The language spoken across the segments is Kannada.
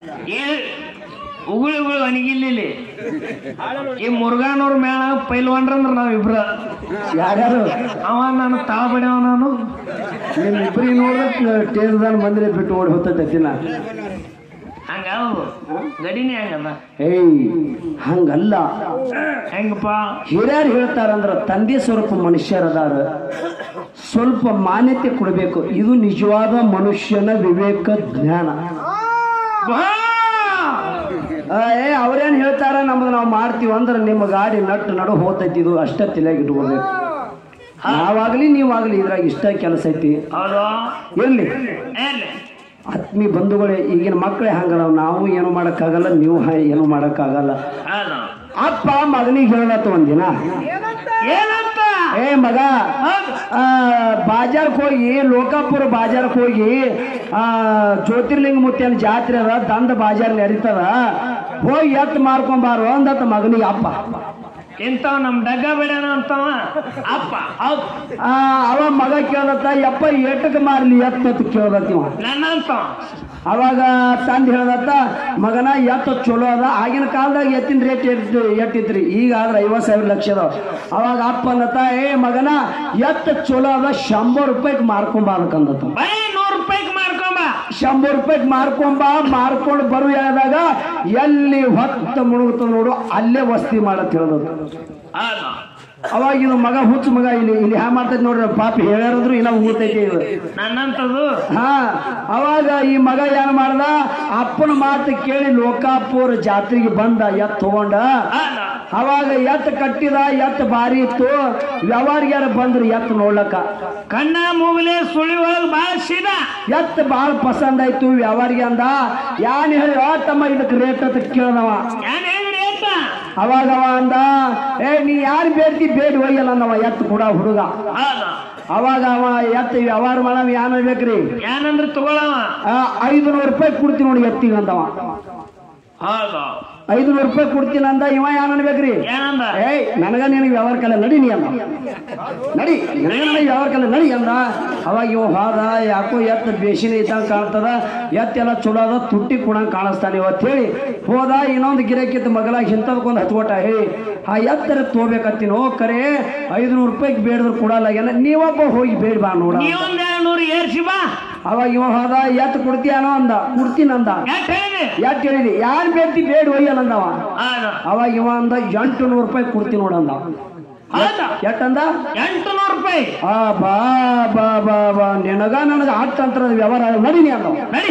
ಏ ಉಗುಳಿ ಉಗುಳಿ ಒಣಗಿಲ್ಲಿ ಈ ಮುರುಘಾನವ್ರ ಮೇಳ ಪೈಲ್ವಾನ್ರಂದ್ರ ನಾವಿಬ್ರ ಯಾರ್ಯಾರು ಅವ ನಾನು ತಾಳ ಬಡ್ಯವ ನಾನು ನಿಮ್ ಇಬ್ಬರಿಗೆ ನೋಡಿದ್ರೆ ಟೇಸ್ದಾನ ಬಂದ್ರೆ ಬಿಟ್ಟು ಓಡಿ ಹೋಗ್ತೈತೆ ದಿನ ಹಂಗ ಗಡಿನೇ ಹಂಗದ ಏಯ್ ಹಂಗಲ್ಲ ಹೆಂಗಪ್ಪ ಹಿರಿಯರು ಹೇಳ್ತಾರಂದ್ರ ತಂದೆ ಸ್ವರೂಪ ಮನುಷ್ಯರದಾರ ಸ್ವಲ್ಪ ಮಾನ್ಯತೆ ಕೊಡಬೇಕು ಇದು ನಿಜವಾದ ಮನುಷ್ಯನ ವಿವೇಕ ಜ್ಞಾನ ಬಾ! ಆ, ಏ ಅವ್ರೇನ್ ಹೇಳ್ತಾರ ನಮ್ದು ನಾವು ಮಾಡ್ತೀವಿ ಅಂದ್ರೆ ನಿಮ್ಮ ಗಾಡಿ ನಟ್ಟು ನಡು ಹೋಗ್ತೈತಿ ಇದು ಅಷ್ಟ ತಲೆಯಾಗಿ ಇಟ್ಕೊಳ್ಬೇಕು ನಾವಾಗ್ಲಿ ನೀವಾಗ್ಲಿ ಇದ್ರಾಗ ಇಷ್ಟ ಕೆಲಸ ಐತಿ ಹೌದು ಇರ್ಲಿ ಏನ್ರಿ ಆತ್ಮೀಯ ಬಂಧುಗಳೇ ಈಗಿನ ಮಕ್ಕಳೇ ಹಂಗಲ್ಲ ನಾವು ಏನು ಮಾಡೋಕ್ಕಾಗಲ್ಲ ನೀವು ಹ- ಏನು ಮಾಡೋಕ್ಕಾಗಲ್ಲ ಹೌದು ಅಪ್ಪ ಮಗನಿಗೆ ಹೇಳತ್ತ ಒಂದಿನ ಏನಂತ ಏ ಮಗ ಹೌದು ಆ, ಬಾಜಾರ್ಕ್ ಹೋಗಿ ಲೋಕಾಪುರ ಬಾಜಾರ್ಕ್ ಹೋಗಿ ಆ ಜ್ಯೋತಿರ್ಲಿಂಗ ಮುತ್ತಿನ ಜಾತ್ರೆ ಅದ ದಂಡ ಬಾಜಾರ್ ನಡೀತದ ಹೋಗಿ ಎತ್ತು ಮಾರ್ಕೊಂಬಾರು ಅಂದತ್ತ ಮಗನಿಗೆ ಅಪ್ಪ ಇಂಥವ್ ನಮ್ ಡಗ್ಗ ಬಿಡ್ಯಾನ ಅಂತವ ಅಪ್ಪ ಹೌದು ಆ, ಅವ ಮಗ ಕೇಳದತ್ತ ಯಪ್ಪ ಏಟಕ್ಕೆ ಮಾರ್ಲಿ ಎತ್ತು ಅಂತ ಕೇಳದತ್ತ ಇವ ನನ್ನಂತ ಅವಾಗ ತಂದು ಹೇಳ್ದತ್ತ ಮಗನ ಎತ್ತು ಚಲೋ ಅದ ಆಗಿನ ಕಾಲದಾಗ ಎತ್ತಿನ ರೇಟ್ ಎಷ್ಟು ಎಟ್ಟಿತ್ರಿ ಈಗ ಆದ್ರೆ ಐವತ್ತು ಸಾವಿರ ಲಕ್ಷ ಅದಾವ ಅವಾಗ ಅಪ್ಪ ಅಂದತ್ತ ಏ ಮಗನ ಎತ್ತು ಚಲೋ ಅದ ಶಂಬರ್ ರೂಪಾಯಿಗೆ ಮಾರ್ಕೊಂಬಾರ್ಕಂದತ್ತ ಬರೀ ನೂರು ರೂಪಾಯಿಗೆ ಮಾರ್ಕೊಂಬ ಶಂಬರ್ ರೂಪಾಯಿಗೆ ಮಾರ್ಕೊಂಬ ಮಾರ್ಕೊಂಡು ಬರು ಹೇಳಿದಾಗ ಎಲ್ಲಿ ಹೊತ್ತ ಮುಳುಗುತ್ತ ನೋಡು ಅಲ್ಲೇ ವಸ್ತಿ ಮಾಡತ್ ಹೇಳೋದು ಹೌದು ಅವಾಗ ಇದು ಮಗ ಹುಚ್ಚು ಮಗ ಇಲ್ಲಿ ಇಲ್ಲಿ ಹ್ಯಾ ಮಾಡ್ತೈತಿ ನೋಡ್ರಿ ಪಾಪ ಹೇಳ್ಯಾರಂದ್ರು ಇಲ್ಲ ಊತೈತಿ ಇದು ನನ್ನಂತದು ಹಾ ಅವಾಗ ಈ ಮಗ ಏನ್ ಮಾಡ್ದ ಅಪ್ಪನ ಮಾತು ಕೇಳಿ ಲೋಕಾಪುರ ಜಾತ್ರೆಗೆ ಬಂದ ಎತ್ ತಗೊಂಡ ಹೌದು ಅವಾಗ ಎತ್ ಕಟ್ಟಿದ ಎತ್ ಭಾರಿ ಇತ್ತು ವ್ಯವಹಾರಿಗಾರ ಬಂದ್ರು ಎತ್ ನೋಡ್ಲಕ್ಕ ಕಣ್ಣ ಮೂಗಲೆ ಸುಳಿ ಒಳಗ್ ಬಾಳ ಸೀದಾ ಎತ್ ಬಾಳ ಪಸಂದ್ ಆಯ್ತು ವ್ಯವಹಾರಿಗೆ ಅಂದ ಯಾನ್ ಹೇಳಿ "ಆ ತಮ್ಮ ಇದಕ್ಕೆ ರೇಟ್ ಅಂತ ಕೇಳ್ದವ ಏನ್ ಹೇಳ್ರಿ ಅಂತ ಅವಾಗ ಅವ ಅಂದ ಏ ನೀ ಯಾರು ಬೇಡ್ತಿ ಬೇಡಿ ಒಯ್ಯಲ್ಲ ಅಂದವ ಎತ್ ಕೂಡ ಹುಡುಗ ಹೌದು ಅವಾಗ ಅವ ಎತ್ ವ್ಯವಹಾರ ಮಾಡವ ಯಾನ್ ಬೇಕ್ರಿ ಏನಂದ್ರೆ ತಗೊಳವ ಐದು ನೂರು ರೂಪಾಯಿ ಕೊಡ್ತೀನಿ ನೋಡಿ ಎತ್ತಿಗೆ ಅಂದವ ಹೌದು ಐದು ನೂರು ರೂಪಾಯಿ ಕೊಡ್ತೀನಿ ಅಂದ ಇವ ಯಾನ್ ಅನ್ಬೇಕ್ರಿ ಏನಂದ ಏಯ್ ನನಗ ನಿನಗೆ ವ್ಯವಹಾರ ಕಲೆ ನಡಿ ನೀ ಅಂದ ನಡಿ ನನಗ ನನಗೆ ವ್ಯವಹಾರ ಕಲೆ ನಡಿ ಅಂದ ಅವಾಗ ಇವ ಹೋದ ಯಾಕೋ ಎತ್ತ ಬೇಸಿನ ಇದ್ದಂಗೆ ಕಾಣ್ತದ ಎತ್ತೆಲ್ಲ ಚಲೋ ಅದ ತುಟ್ಟಿ ಕೊಡಂಗೆ ಕಾಣಿಸ್ತಾನೆ ಇವತ್ತು ಹೇಳಿ ಹೋದ ಇನ್ನೊಂದು ಗಿರಕಿತ್ತು ಮಗಲ ಇಂಥದಕ್ಕೊಂದು ಹತ್ಕೊಟ ಹೇ ಆ ಎತ್ತರ ತೋಬೇಕತ್ತೀನೋ ಕರೆ ಐದು ನೂರು ರೂಪಾಯಿಗೆ ಬೇಡಿದ್ರು ಕೊಡಲ್ಲ ಏನ ನೀವೊಬ್ಬ ಹೋಗಿ ಬೇಡ ಬಾ ನೋಡ ನೀವೊಂದ್ ಎರಡು ನೂರು ಏರ್ಸಿ ಬಾ ಅವಾಗ ಇವ ಹೋದ ಎತ್ತು ಕೊಡ್ತೀಯಾನೋ ಅಂದ ಕೊಡ್ತೀನಿ ಅಂದ ಯಾಕೆ ಹೇಳಿದಿ ಯಾಕೆ ಹೇಳಿದಿ ಯಾರು ಬೇಡ್ತಿ ಬೇಡ ಒಯ್ಯಲ್ಲ ಅಂದವ ಹೌದು ಅವಾಗ ಇವ ಅಂದ ಎಂಟು ನೂರು ರೂಪಾಯಿ ಕೊಡ್ತೀನಿ ನೋಡಂದ ಹೌದಾ ಎಟ್ಟಂದ ಎಂಟು ನೂರು ರೂಪಾಯಿ ಆ ಬಾ ಬಾ ಬಾ ಬಾ ನಿನಗ ನನಗ ಆಟ ಅಂತರದ ವ್ಯವಹಾರ ನಡಿನಿ ಅಂದ ನಡಿ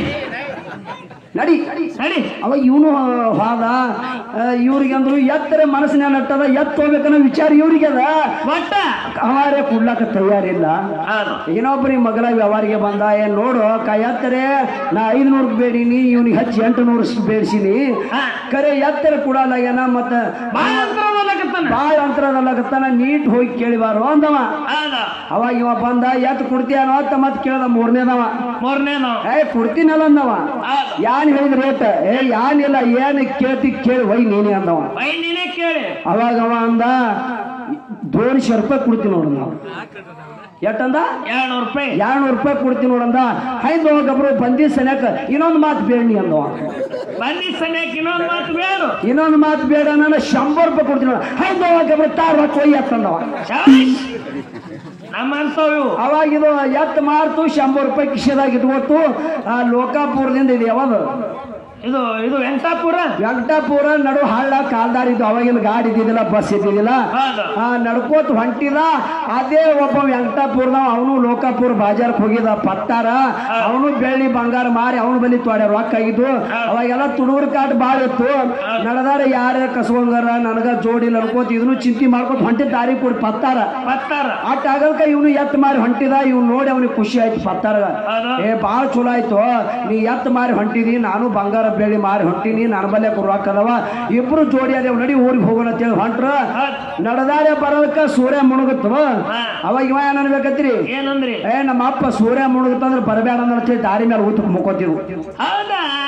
ನಡಿ ನಡಿ ಅವಾಗ ಇವನು ಹೋದ ಇವ್ರಿಗೆ ಅಂದ್ರು ಎತ್ತರ ಮನಸ್ಸಿನ ನಟ್ಟದ ಎತ್ತ ಹೋಗ್ಬೇಕನ್ನೋ ವಿಚಾರ ಇವ್ರಿಗೆ ಅದ ಒಟ್ಟ ಅವಾರೇ ಕೊಡ್ಲಾಕ ತಯಾರಿಲ್ಲ ಹೌದು ಇನ್ನೊಬ್ರಿ ಮಗಳ ವ್ಯವಹಾರಿಗೆ ಬಂದ ಏನ್ ನೋಡು ಕ ಎತ್ತರೆ ನಾ ಐದ್ನೂರು ಬೇಡಿನಿ ಇವ್ನಿಗೆ ಹಚ್ಚಿ ಎಂಟು ನೂರು ಬೇಡಿಸಿನಿ ಹಾ. ಕರೆ ಎತ್ತರ ಕೊಡಲ್ಲ ಏನ ಮತ್ತ ಬಾಳ ಅಂತರ ಹೋಗ್ಲಕತ್ತಾನ ಬಾಳ ಅಂತರದಲ್ಲಾಗತ್ತಾನ ನೀಟ್ ಹೋಗಿ ಕೇಳಿಬಾರು ಅಂದವ ಹೌದು ಅವಾಗ ಇವ ಬಂದ ಎತ್ ಕೊಡ್ತೀಯನೋ ಅಂತ ಮತ್ ಕೇಳ್ದ ಮೂರನೇದವ ಮೂರನೇನು ಏ ಕೊಡ್ತೀನಲ್ಲ ಅಂದವ ಹೌದು ಯಾನ್ ಹೇಳಿದ ರೇಟ್ ಏ ಯಾನಿಲ್ಲ ಏನ್ ಕೇಳ್ತಿ ಕೇಳಿ ಒಯ್ ನೀನೆ ಅಂದವ ಬೈ ನೀನೇ ಕೇಳಿ ಅವಾಗ ಅವ ಅಂದ ದೋನ್ಶೆ ರೂಪಾಯಿ ಕೊಡ್ತೀನಿ ನೋಡ ನಾವು ಎಟ್ಟಂದ ಎರಡು ನೂರು ರೂಪಾಯಿ ಎರಡ್ನೂರು ರೂಪಾಯಿ ಕೊಡ್ತೀನಿ ನೋಡಂದ ಹೈದು ಗಬ್ರು ಬಂದಿ ಸನ್ಯಾಕ ಇನ್ನೊಂದು ಮಾತು ಬೇಡಿ ಅಂದವ ಬನ್ನಿ ಸನ್ಯಾಕ ಇನ್ನೊಂದು ಮಾತು ಬೇರು ಇನ್ನೊಂದು ಮಾತು ಬೇಡ ನಾನು ಶಂಬರ್ ರೂಪಾಯಿ ಕೊಡ್ತೀನಿ ನೋಡ ಹೈದು ಗಬ್ರು ತಾರ್ ರೊಕ್ಕ ಒಯ್ಯ ಅಂತಂದವ ಶಾಬಾಷ್. ನಮ್ಮಂತವು ಇವು ಅವಾಗ ಇದು ಎತ್ತು ಮಾರ್ತು ಶಂಬರ್ ರೂಪಾಯಿ ಕಿಶೆದಾಗ ಇಟ್ಕೊಟ್ಟು ಆ ಲೋಕಾಪುರದಿಂದ ಇದು ಯಾವಾಗ ಇದು ಇದು ವೆಂಕಟಾಪುರ ವೆಂಕಟಾಪುರ ನಡು ಹಳ್ಳ ಕಾಲ್ದಾರ ಇದ್ದು ಅವಾಗಿನ ಗಾಡಿ ಇದ್ದಿದ್ದಿಲ್ಲ ಬಸ್ ಇದ್ದಿದ್ದಿಲ್ಲ ಹೌದು ಆ ನಡ್ಕೋತ ಹೊಂಟಿದ ಅದೇ ಒಬ್ಬ ವೆಂಕಟಾಪುರದವ ಅವನು ಲೋಕಾಪುರ ಬಾಜಾರ್ಕ್ ಹೋಗಿದ ಪತ್ತಾರ ಅವನು ಬೆಳ್ಳಿ ಬಂಗಾರ ಮಾರಿ ಅವನು ಬಲಿ ತೊಡೆ ರೊಕ್ಕ ಆಗಿದ್ದು ಅವಾಗೆಲ್ಲ ತುಡುಗರ ಕಾಟ್ ಬಾಳ ಇತ್ತು ನಡೆದಾರ ಯಾರ್ಯಾರ ಕಸ್ಕೊಂಗಾರ ನನಗ ಜೋಡಿ ನಡ್ಕೋತ ಇದನ್ನು ಚಿಂತೆ ಮಾಡ್ಕೋತ ಹೊಂಟಿದ ದಾರಿ ಕೊಡಿ ಪತ್ತಾರ ಪತ್ತಾರ ಅಟ್ ಆಗಲ್ಕ ಇವನು ಎತ್ ಮಾರಿ ಹೊಂಟಿದ ಇವ್ನು ನೋಡಿ ಅವನಿಗೆ ಖುಷಿ ಆಯ್ತು ಪತ್ತಾರ ಹೌದು. ಏ ಬಾಳ ಚಲೋ ಆಯ್ತು ನೀ ಎತ್ ಮಾರಿ ಹೊಂಟಿದಿ ನಾನು ಬಂಗಾರ ಬೆಳ್ಳಿ ಮಾರಿ ಹೊಂಟಿನಿ ನನ್ನ ಬಲ್ಲೆ ರೊಕ್ಕ ಅದಾವ ಇಬ್ರು ಜೋಡಿ ಅದೇವ್ ನಡಿ ಊರಿಗೆ ಹೋಗೋಣ ಅಂತೇಳಿ ಹೊಂಟ್ರ ಹೌದ್. ನಡೆದಾರೆ ಬರೋದಕ್ಕ ಸೂರ್ಯ ಮುಣುಗುತ್ತವ ಹಾ. ಅವಾಗ ಇವ ಏನ್ ಅನ್ಬೇಕತ್ರಿ ಏನಂದ್ರಿ ಏ ನಮ್ಮ ಅಪ್ಪ ಸೂರ್ಯ ಮುಣುಗುತ್ತಂದ್ರೆ ಬರಬೇಡ ಅಂತೇಳಿ ದಾರಿ ಮೇಲೆ ಊತಕ್ ಮುಕ್ಕೋತಿರು ಹೌದಾ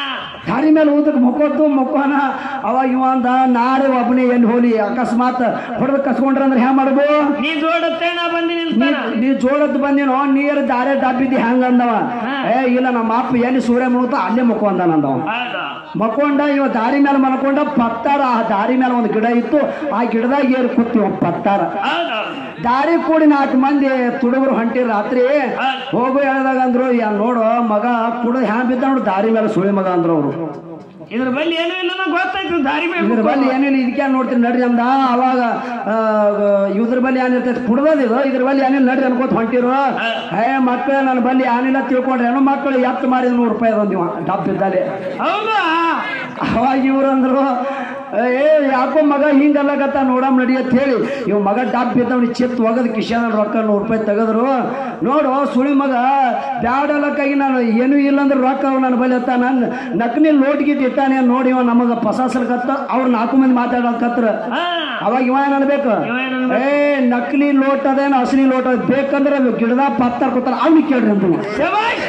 ದಾರಿ ಮೇಲೆ ಊದಕ್ಕೆ ಮೊಕ್ಕೋತು ಮೊಕ್ಕೋನ ಅವಾಗ ಇವ ಅಂದ ನಾಳೆ ಒಬ್ಬನೇ ಎಲ್ಲಿ ಹೋಲಿ ಅಕಸ್ಮಾತ್ ಹೊಡೆದು ಕಸ್ಕೊಂಡ್ರೆ ಅಂದ್ರೆ ಹ್ಯಾಂಗ ಮಾಡ್ಬೋ ನೀ ಜೋಡತ್ತೆ ನಾ ಬಂದಿ ನೀ ನಿಲ್ತಾನ ನೀ ಜೋಡದ್ ಬಂದಿನೋ ನೀರು ದಾರೆ ಡಬ್ಬಿದ್ದಿ ಹಂಗ ಅಂದವ ಏ ಇಲ್ಲ ನಮ್ಮ ಅಪ್ಪ ಎಲ್ಲಿ ಸೂರ್ಯ ಮುಳುಗುತ್ತ ಅಲ್ಲೇ ಮಕ್ಕೋ ಅಂದ ನಂದವ ಹೌದು ಮಕ್ಕೊಂಡ ಇವ ದಾರಿ ಮೇಲೆ ಮಲ್ಕೊಂಡ ಪತ್ತಾರ ಆ ದಾರಿ ಮೇಲೆ ಒಂದು ಗಿಡ ಇತ್ತು ಆ ಗಿಡದಾಗ ಏರಿ ಕೂತಿವ ಪತ್ತಾರ ಹೌದು ದಾರಿ ಕೂಡಿ ನಾಲ್ಕು ಮಂದಿ ತುಡುಗರು ಹೊಂಟಿ ರಾತ್ರಿ ಹೋಗು ಹೇಳ್ದಾಗ ಅಂದ್ರು ಯಾ ನೋಡು ಮಗ ಕುಡ ಹ್ಯಾಂಗ ಬಿದ್ದ ನೋಡು ದಾರಿ ಮೇಲೆ ಸುಳಿ ಮಗ ಅಂದ್ರು ಅವರು ಇದ್ರ ಬಲ್ಲಿ ಏನೂ ಇಲ್ಲ ನಂಗ್ ಗೊತ್ತಾಯ್ತು ದಾರಿ ಇದ್ರ ಮೇಲೆ ಬಲ್ಲಿ ಏನಿಲ್ಲ ಇದಕ್ಕೆ ನೋಡ್ತೀನಿ ನಡ್ರಿ ಅಂದ ಅವಾಗ ಆ, ಇದ್ರ ಬಲ್ಲಿ ಏನಿರ್ತೈತೆ ಕುಡ್ದದಿದು ಇದ್ರ ಬಲ್ಲಿ ಏನಿಲ್ಲ ನಡ್ರಿ ಅನ್ಕೋತ ಹೊಂಟಿರು ಏ ಮಕ್ಕಳು ನನ್ನ ಬಲ್ಲಿ ಏನಿಲ್ಲ ತಿಳ್ಕೊಂಡ್ರೆ ಏನೋ ಮಕ್ಕಳು ಎತ್ತು ಮಾಡಿದ ನೂರು ರೂಪಾಯಿ ಅದಂದಿವ ಡಬ್ ಇದ್ದಲ್ಲಿ ಹೌದಾ ಅವಾಗ ಇವ್ರು ಅಂದ್ರು ಏ ಯಾಕೋ ಮಗ ಹಿಂಗಲ್ಲಗತ್ತ ನೋಡಮ್ ನಡಿ ಅಂತ ಹೇಳಿ ಇವ್ ಮಗ ಡಬ್ ಬಿದ್ದವನಿ ಚಿತ್ ಒಗದ್ ಕಿಶನ್ ರೊಕ್ಕ ನೂರು ರೂಪಾಯಿ ತೆಗೆದ್ರು ನೋಡು ಸುಳಿ ಮಗ ಬ್ಯಾಡಲಕ್ಕಾಗಿ ನಾನು ಏನೂ ಇಲ್ಲ ಅಂದ್ರೆ ರೊಕ್ಕ ಅವ್ ನನ್ನ ಬಳಿ ಅತ್ತ ನಾನು ನಕ್ನಿ ಲೋಟ್ ಗಿಟ್ ಇಟ್ಟಾನೆ ನೋಡಿ ಇವ ನಮಗ ಪಸಾಸಲ್ಕತ್ತ ಅವ್ರು ನಾಲ್ಕು ಮಂದಿ ಮಾತಾಡಕತ್ರ ಹಾ ಅವಾಗ ಇವ ಏನ್ ಅನ್ಬೇಕು ಇವ ಏನ್ ಅನ್ಬೇಕು? ಏ ನಕಲಿ ಲೋಟ್ ಅದೇನು ಅಸಲಿ ಲೋಟ್ ಅದ ಬೇಕಂದ್ರೆ ಗಿಡದ ಪತ್ತಾರ ಕೂತಾರ ಅವ್ನಿಗೆ ಕೇಳ್ರಿ ಅಂತ ಶಬಾಷ್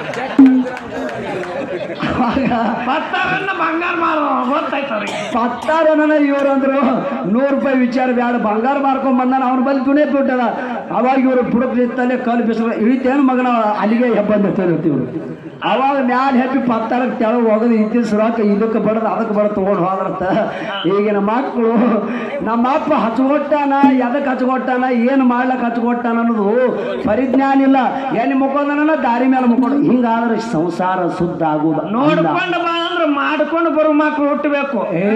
ಅವಾಗ ಪತ್ತಾರನ್ನ ಬಂಗಾರ ಮಾರೋ ಗೊತ್ತಾಯ್ತು ಅವ್ರಿಗೆ ಪತ್ತಾರನ ಇವ್ರು ಅಂದ್ರು ನೂರು ರೂಪಾಯಿ ವಿಚಾರ ಬ್ಯಾಡ ಬಂಗಾರ ಮಾರ್ಕೊಂಡ್ ಬಂದಾನ ಅವ್ನ ಬಲ್ಲಿ ದುನೇ ದುಡ್ಡದ ಅವಾಗ ಇವರು ಬುಡಕ್ ನಿಂತಲ್ಲೇ ಕಲ್ಲು ಬಿಸಿಲು ಇಳಿತೇನು ಮಗನ ಅಲ್ಲಿಗೆ ಹೆಬ್ಬಂದಿರ್ತಾರೆ ಇವ್ರು ಅವಾಗ ಮ್ಯಾಲ ಹೆಪ್ಪಿ ಪತ್ತಾರಕ್ಕೆ ತೆಳಗ್ ಹೋಗೋದು ಇದ್ದಿನ ಸುರಾಕ ಇದಕ್ಕೆ ಬಡದು ಅದಕ್ಕೆ ಬಡ ತಗೊಂಡು ಹೋದ್ರತ್ತ ಈಗಿನ ಮಕ್ಕಳು ನಮ್ಮ ಅಪ್ಪ ಹಚ್ಕೊಟ್ಟಾನ ಎದಕ್ಕೆ ಹಚ್ಕೊಟ್ಟಾನ ಏನು ಮಾಡ್ಲಕ್ ಹಚ್ಕೊಟ್ಟಾನ ಅನ್ನೋದು ಪರಿಜ್ಞಾನ ಇಲ್ಲ ಎಲ್ಲಿ ಮುಕ್ಕೊಂದನ ದಾರಿ ಮೇಲೆ ಮುಕ್ಕೊಂಡು ಹಿಂಗಾದ್ರೆ ಸಂಸಾರ ಶುದ್ಧ ಆಗುವುದು ಅಲ್ಲ. ನೋಡ್ಕೊಂಡು ಬಾ ಅಂದ್ರೆ ಮಾಡ್ಕೊಂಡು ಬರೋ ಮಕ್ಳು ಹುಟ್ಟಬೇಕು ಏ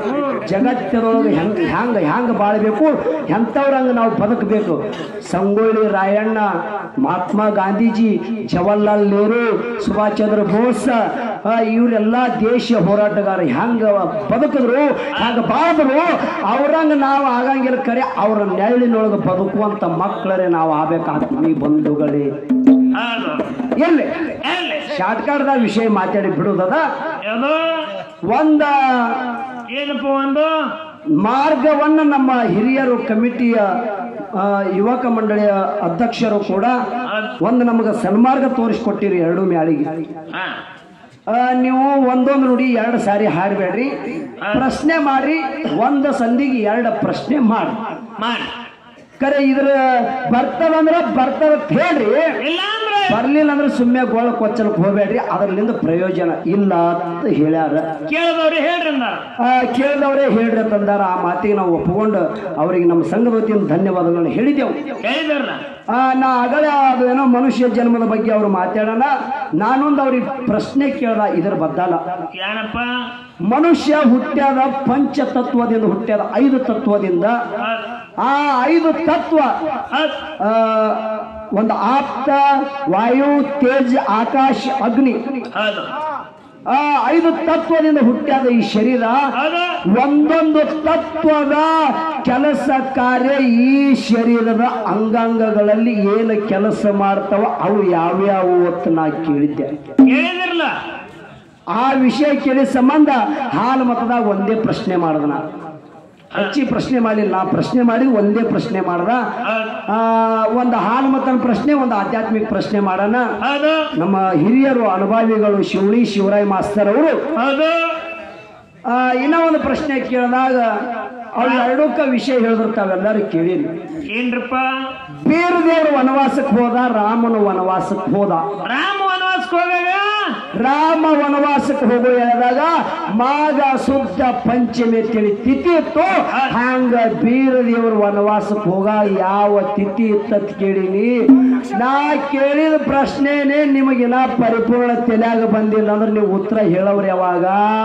ಜಗತ್ತದೊಳಗೆ ಹೆಂಗ್ ಹ್ಯಾಂಗ ಹ್ಯಾಂಗ ಬಾಳ್ಬೇಕು ಎಂಥವ್ರಂಗ ನಾವು ಬದುಕಬೇಕು ಸಂಗೊಳ್ಳಿ ರಾಯಣ್ಣ ಮಹಾತ್ಮ ಗಾಂಧೀಜಿ ಜವಾಹರ್ಲಾಲ್ ನೆಹರು ಸುಭಾಷ್ ಚಂದ್ರ ಬೋಸ್ ಆ, ಇವರೆಲ್ಲ ದೇಶ ಹೋರಾಟಗಾರ ಹೆಂಗ ಬದುಕಿದ್ರು ಹೆಂಗ ಬಾಳಿದ್ರು ಅವ್ರಂಗ ನಾವು ಆಗಂಗಿಲ್ಲ ಕರೆ ಅವ್ರ ನೆರಳಿನೊಳಗೆ ಬದುಕುವಂತ ಮಕ್ಕಳರೇ ನಾವು ಆಗ್ಬೇಕಾಗ್ತೀವಿ ಬಂಧುಗಳೇ ಹೌದು ಎಲ್ಲಿ ಎಲ್ಲಿ ಶಾರ್ಟ್ಕಟ್ದಾಗ ವಿಷಯ ಮಾತಾಡಿ ಬಿಡುದದ ಯಾವುದು ಒಂದ ಏನಪ್ಪ ಒಂದು ಮಾರ್ಗವನ್ನು ನಮ್ಮ ಹಿರಿಯರು ಕಮಿಟಿಯ ಆ, ಯುವಕ ಮಂಡಳಿಯ ಅಧ್ಯಕ್ಷರು ಕೂಡ ಒಂದು ನಮಗೆ ಸನ್ಮಾರ್ಗ ತೋರಿಸ್ಕೊಟ್ಟಿರಿ ಎರಡು ಮ್ಯಾಳಿಗೆ ಹಾ ಆ, ನೀವು ಒಂದೊಂದು ನುಡಿ ಎರಡು ಸಾರಿ ಹಾಡಬೇಡ್ರಿ ಪ್ರಶ್ನೆ ಮಾಡಿ ಒಂದು ಸಂಧಿಗೆ ಎರಡು ಪ್ರಶ್ನೆ ಮಾಡಿ ಮಾಡಿ ಕರೆ ಇದ್ರ ಬರ್ತದಂದ್ರ ಬರ್ತದ ಅಂತ ಹೇಳ್ರಿ ಇಲ್ಲ ಅಂದ್ರೆ ಬರ್ಲಿಲ್ಲ ಅಂದ್ರೆ ಸುಮ್ಮನೆ ಗೋಳ ಕೊಚ್ಚಲಕ್ಕೆ ಹೋಗ್ಬೇಡ್ರಿ ಅದರಿಂದ ಪ್ರಯೋಜನ ಇಲ್ಲ ಅಂತ ಹೇಳ್ಯಾರ ಕೇಳಿದವ್ರಿ ಹೇಳ್ರಿ ಅಂದಾರ ಆ, ಕೇಳಿದವರೇ ಹೇಳ್ರಿ ತಂದಾರ ಆ ಮಾತಿಗೆ ನಾವು ಒಪ್ಪಿಕೊಂಡು ಅವರಿಗೆ ನಮ್ಮ ಸಂಘದ ವತಿಯಿಂದ ಧನ್ಯವಾದಗಳನ್ನು ಹೇಳಿದೆವು ಹೇಳಿದಾರಲ್ಲ ಆ, ನಾ ಆಗಲೇ ಅದು ಏನೋ ಮನುಷ್ಯ ಜನ್ಮದ ಬಗ್ಗೆ ಅವರು ಮಾತಾಡೋಣ ನಾನೊಂದು ಅವ್ರಿಗೆ ಪ್ರಶ್ನೆ ಕೇಳ್ದ ಇದರ ಬದ್ದಲ್ಲ ಏನಪ್ಪ ಮನುಷ್ಯ ಹುಟ್ಟ್ಯಾದ ಪಂಚತತ್ವದಿಂದ ಹುಟ್ಟ್ಯಾದ ಐದು ತತ್ವದಿಂದ ಹೌದ್, ಆ ಐದು ತತ್ವ ಹೌದ್, ಆ, ಒಂದು ಆಪ್ತ ವಾಯು ತೇಜ್ ಆಕಾಶ ಅಗ್ನಿ ಹೌದು ಆ ಐದು ತತ್ವದಿಂದ ಹುಟ್ಟ್ಯಾದ ಈ ಶರೀರ ಹೌದು ಒಂದೊಂದು ತತ್ವದ ಕೆಲಸ ಕಾರ್ಯ ಈ ಶರೀರದ ಅಂಗಾಂಗಗಳಲ್ಲಿ ಏನು ಕೆಲಸ ಮಾಡ್ತಾವ ಅವು ಯಾವ್ಯಾವು ಅಂತ ನಾ ಕೇಳಿದ್ದೆ ಹೇಳಿದಿರಲ್ಲ ಆ ವಿಷಯ ಕೇಳಿದ ಸಂಬಂಧ ಹಾಲು ಮತದಾಗ ಒಂದೇ ಪ್ರಶ್ನೆ ಮಾಡ್ದ ನಾ ಹಚ್ಚಿ ಪ್ರಶ್ನೆ ಮಾಡಿಲ್ಲ ನಾ ಪ್ರಶ್ನೆ ಮಾಡಿ ಒಂದೇ ಪ್ರಶ್ನೆ ಮಾಡ್ದ ಹೌದ್, ಆ, ಒಂದು ಹಾಲು ಮತನ ಪ್ರಶ್ನೆ ಒಂದು ಆಧ್ಯಾತ್ಮಿಕ ಪ್ರಶ್ನೆ ಮಾಡೋಣ ಹೌದು ನಮ್ಮ ಹಿರಿಯರು ಅನುಭವಿಗಳು ಶಿವಳಿ ಶಿವರಾಯ್ ಮಾಸ್ತರ್ ಅವರು ಹೌದು ಆ, ಇನ್ನ ಒಂದು ಪ್ರಶ್ನೆ ಕೇಳಿದಾಗ ಅವ್ರು ಎರಡಕ್ಕ ವಿಷಯ ಹೇಳಿದ್ರು ತಾವೆಲ್ಲರೂ ಕೇಳಿರಿ ಏನ್ರಪ್ಪ ಬೇರು ದೇವರು ವನವಾಸಕ್ಕೆ ಹೋದ ರಾಮನು ವನವಾಸಕ್ಕೆ ಹೋದ ರಾಮ ವನವಾಸಕ್ಕೆ ಹೋಗಾಗ ರಾಮ ವನವಾಸಕ್ಕೆ ಹೋಗೋ ಹೇಳಿದಾಗ ಮಾಘ ಶುದ್ಧ ಪಂಚಮಿ ತಿಳಿ ತಿಥಿ ಇತ್ತು ಹಂಗ ಬೀರ ದೇವರು ವನವಾಸಕ್ಕೆ ಹೋಗ ಯಾವ ತಿಥಿ ಇತ್ತಂತ ಕೇಳಿನಿ ನಾ ಕೇಳಿದ ಪ್ರಶ್ನೆನೇ ನಿಮಗಿನ ಪರಿಪೂರ್ಣ ತಲೆಯಾಗ ಬಂದಿಲ್ಲ ಅಂದ್ರೆ ನೀವು ಉತ್ತರ ಹೇಳವ್ರಿ ಯಾವಾಗ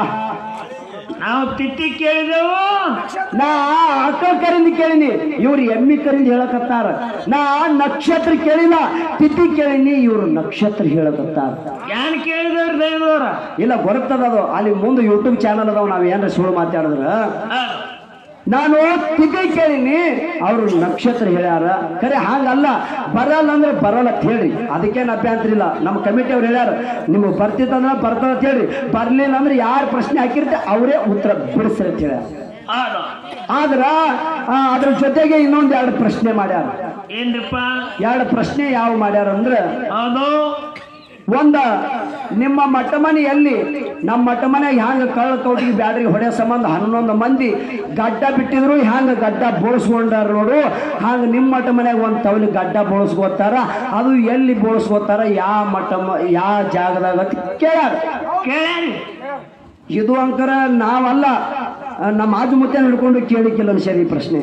ನಾವು ತಿತ್ತಿ ಕೇಳಿದೆವು ನಾ ಆಕಳ ಕರಿಂದ ಕೇಳಿನಿ ಇವ್ರು ಎಮ್ಮಿ ಕರಿಂದ ಹೇಳಕತ್ತಾರ ನಾ ನಕ್ಷತ್ರ ಕೇಳಿಲ್ಲ ತಿಥಿ ಕೇಳಿನಿ ಇವ್ರು ನಕ್ಷತ್ರ ಹೇಳಕತ್ತಾರ ಏನ್ ಕೇಳಿದವ್ರಿ ದೈವದವ್ರ ಇಲ್ಲ ಗೊತ್ತದ ಅದು ಅಲ್ಲಿ ಮುಂದೆ ಯೂಟ್ಯೂಬ್ ಚಾನಲ್ ಅದಾವ ನಾವ್ ಏನ್ರ ಸುಳ್ಳು ಮಾತಾಡಿದ್ರ ಹೌದ್, ನಾನು ತಿಥಿ ಕೇಳಿನಿ ಅವರು ನಕ್ಷತ್ರ ಹೇಳ್ಯಾರ ಖರೆ ಹಂಗಲ್ಲ ಬರಲ್ಲ ಅಂದ್ರೆ ಬರಲ್ಲ ಅಂತ ಹೇಳ್ರಿ ಅದಕ್ಕೇನು ಅಭ್ಯಂತರ ಇಲ್ಲ ನಮ್ಮ ಕಮಿಟಿ ಅವ್ರು ಹೇಳ್ಯಾರ ನಿಮಗೆ ಬರ್ತಿತ್ತಂದ್ರೆ ಬರ್ತದ ಅಂತ ಹೇಳ್ರಿ ಬರ್ಲಿಲ್ಲ ಅಂದ್ರೆ ಯಾರು ಪ್ರಶ್ನೆ ಹಾಕಿರ್ತೆ ಅವರೇ ಉತ್ತರ ಬಿಡಿಸ್ರಿ ಅಂತ ಹೇಳ್ಯಾರ ಹೌದು ಆದ್ರ ಆ, ಅದ್ರ ಜೊತೆಗೆ ಇನ್ನೊಂದ್ ಎರಡು ಪ್ರಶ್ನೆ ಮಾಡ್ಯಾರ ಏನ್ರಪ್ಪ ಎರಡು ಪ್ರಶ್ನೆ ಯಾವ ಮಾಡ್ಯಾರ ಅಂದ್ರ ಹೌದು ಒಂದ ನಿಮ್ಮ ಮಠ ಮನೆಯಲ್ಲಿ ನಮ್ಮ ಮಠ ಮನೆಯಾಗ ಹ್ಯಾಂಗ ಕಳ್ಳ ಕೌಟಿಗೆ ಬ್ಯಾಡ್ರಿ ಹೊಡೆ ಸಂಬಂಧ ಹನ್ನೊಂದು ಮಂದಿ ಗಡ್ಡ ಬಿಟ್ಟಿದ್ರು ಹ್ಯಾಂಗ ಗಡ್ಡ ಬೋಳ್ಸ್ಕೊಂಡಾರ ನೋಡು ಹಂಗ ನಿಮ್ಮ ಮಠ ಮನ್ಯಾಗ ಒಂದು ತವಲಿ ಗಡ್ಡ ಬೋಳ್ಸ್ಕೋತಾರ ಅದು ಎಲ್ಲಿ ಬೋಳ್ಸ್ಕೋತಾರ ಯಾವ ಮಠ ಮ- ಯಾವ ಜಾಗದಾಗ ಅಂತ ಕೇಳ್ಯಾರ ಕೇಳ್ಯಾರಿ ಇದು ಅಂಕರ ನಾವಲ್ಲ ಆ, ನಮ್ಮ ಆಜು ಮುತ್ತೆ ಹಿಡ್ಕೊಂಡು ಕೇಳಿಕ್ಕಿಲ್ಲ ಸರಿ ಈ ಪ್ರಶ್ನೆ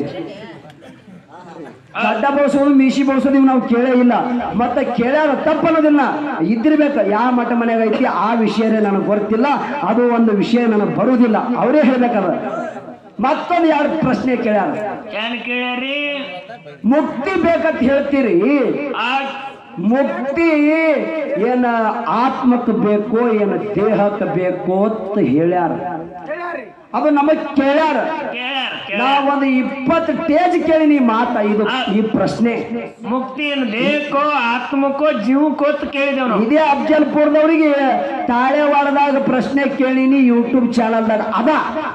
ಗಡ್ಡ ಬಳಸೋದು ಮೀಸಿ ಬಳಸೋದು ಇವು ನಾವು ಕೇಳೇ ಇಲ್ಲ ಮತ್ತೆ ಕೇಳ್ಯಾರ ತಪ್ಪನ್ನೋದಿಲ್ಲ ಇದ್ದಿರ್ಬೇಕ ಯಾವ ಮಠ ಮನೆಯಾಗ ಐತಿ ಆ ವಿಷಯನೇ ನನಗೆ ಗೊತ್ತಿಲ್ಲ ಅದು ಒಂದು ವಿಷಯ ನನಗೆ ಬರುವುದಿಲ್ಲ ಅವರೇ ಹೇಳ್ಬೇಕದ ಮತ್ತೊಂದು ಎರಡು ಪ್ರಶ್ನೆ ಕೇಳ್ಯಾರ ಏನ್ ಕೇಳ್ಯಾರಿ ಮುಕ್ತಿ ಬೇಕಂತ ಹೇಳ್ತೀರಿ ಆ ಮುಕ್ತಿ ಏನ ಆತ್ಮಕ್ಕೆ ಬೇಕೋ ಏನ ದೇಹಕ್ಕೆ ಬೇಕೋ ಅಂತ ಹೇಳ್ಯಾರ ಅದು ನಮಗ್ ಕೇಳ್ಯಾರ ಕೇಳ್ಯಾರ ನಾ ಕೇಳ್ಯಾರ ಒಂದು ಇಪ್ಪತ್ತು ಟೇಜ್ ಕೇಳಿನಿ ಮಾತ ಇದು ಈ ಪ್ರಶ್ನೆ ಮುಕ್ತಿ ಏನು ದೇಹಕ್ಕೋ ಆತ್ಮಕ್ಕೋ ಜೀವಕ್ಕೋ ಅಂತ ಕೇಳಿದೇವ್ ನಾವು ಇದೇ ಅಫ್ಜಲ್ಪುರದವರಿಗೆ ತಾಳೆವಾಡದಾಗ ಪ್ರಶ್ನೆ ಕೇಳಿನಿ ಯೂಟ್ಯೂಬ್ ಚಾನಲ್ದಾಗ ಅದ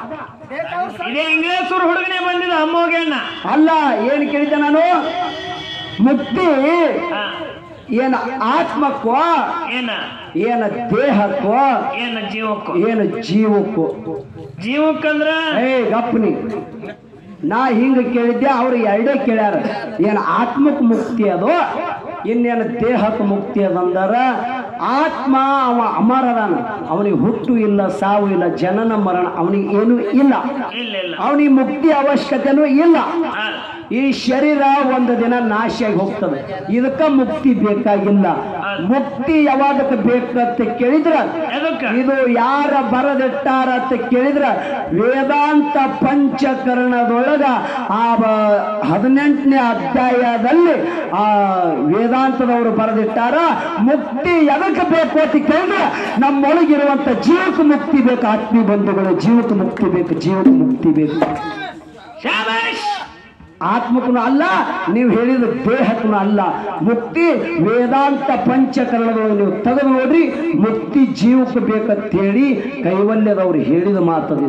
ಇದೇ ಇಂಗ್ಲೇಸೂರ್ ಹುಡುಗನೇ ಬಂದಿದ ಅಮ್ಮೋಗೆಣ್ಣ ಅಲ್ಲ ಏನ್ ಕೇಳಿದ್ದೆ ನಾನು ಮುಕ್ತಿ ಹಾ ಏನ ಆತ್ಮಕ್ಕೋ ಏನ ಏನ ದೇಹಕ್ಕೋ ಏನ ಜೀವಕ್ಕೋ ಏನ ಜೀವಕ್ಕೋ ಜೀವಕ್ಕಂದ್ರ ಏ ಗಪ್ಪನಿ ನಾ ಹಿಂಗ ಕೇಳಿದ್ದೆ ಅವ್ರು ಎರಡೇ ಕೇಳ್ಯಾರ ಏನ್ ಆತ್ಮಕ್ ಮುಕ್ತಿ ಅದು ಇನ್ನೇನು ದೇಹಕ್ಕೆ ಮುಕ್ತಿ ಅದಂದರ ಆತ್ಮ ಅವ ಅಮರ ಅದಾನ ಅವನಿಗೆ ಹುಟ್ಟು ಇಲ್ಲ ಸಾವು ಇಲ್ಲ ಜನನ ಮರಣ ಅವನಿಗೆ ಏನು ಇಲ್ಲ ಇಲ್ಲ ಇಲ್ಲ ಅವನಿಗೆ ಮುಕ್ತಿ ಅವಶ್ಯಕತೆನೂ ಇಲ್ಲ ಹಾ ಈ ಶರೀರ ಒಂದು ದಿನ ನಾಶಿಯಾಗಿ ಹೋಗ್ತದೆ ಇದಕ್ಕ ಮುಕ್ತಿ ಬೇಕಾಗಿಲ್ಲ ಮುಕ್ತಿ ಯಾವಾಗಕ್ಕೆ ಬೇಕಂತ ಕೇಳಿದ್ರ ಎದಕ್ಕ ಇದು ಯಾರ ಬರದಿಟ್ಟಾರ ಅಂತ ಕೇಳಿದ್ರ ವೇದಾಂತ ಪಂಚಕರಣದೊಳಗ ಆ ಬ- ಹದಿನೆಂಟನೇ ಅಧ್ಯಾಯದಲ್ಲಿ ಆ ವೇದಾಂತದವರು ಬರೆದಿಟ್ಟಾರ ಮುಕ್ತಿ ಎದಕ್ಕೆ ಬೇಕು ಅಂತ ಕೇಳಿದ್ರೆ ನಮ್ಮೊಳಗಿರುವಂತ ಜೀವಕ್ಕೆ ಮುಕ್ತಿ ಬೇಕು ಆತ್ಮೀಯ ಬಂಧುಗಳು ಜೀವಕ್ಕೆ ಮುಕ್ತಿ ಬೇಕು ಜೀವಕ್ಕೆ ಮುಕ್ತಿ ಬೇಕು ಶಾಬಾಷ್ ಆತ್ಮಕ್ಕೂ ಅಲ್ಲ ನೀವು ಹೇಳಿದ ದೇಹಕ್ಕೂ ಅಲ್ಲ ಮುಕ್ತಿ ವೇದಾಂತ ಪಂಚಕರಣದೊಳಗೆ ನೀವು ತೆಗೆದು ನೋಡ್ರಿ ಮುಕ್ತಿ ಜೀವಕ್ಕೆ ಬೇಕಂತ ಹೇಳಿ ಕೈವಲ್ಯದವ್ರು ಹೇಳಿದ ಮಾತದು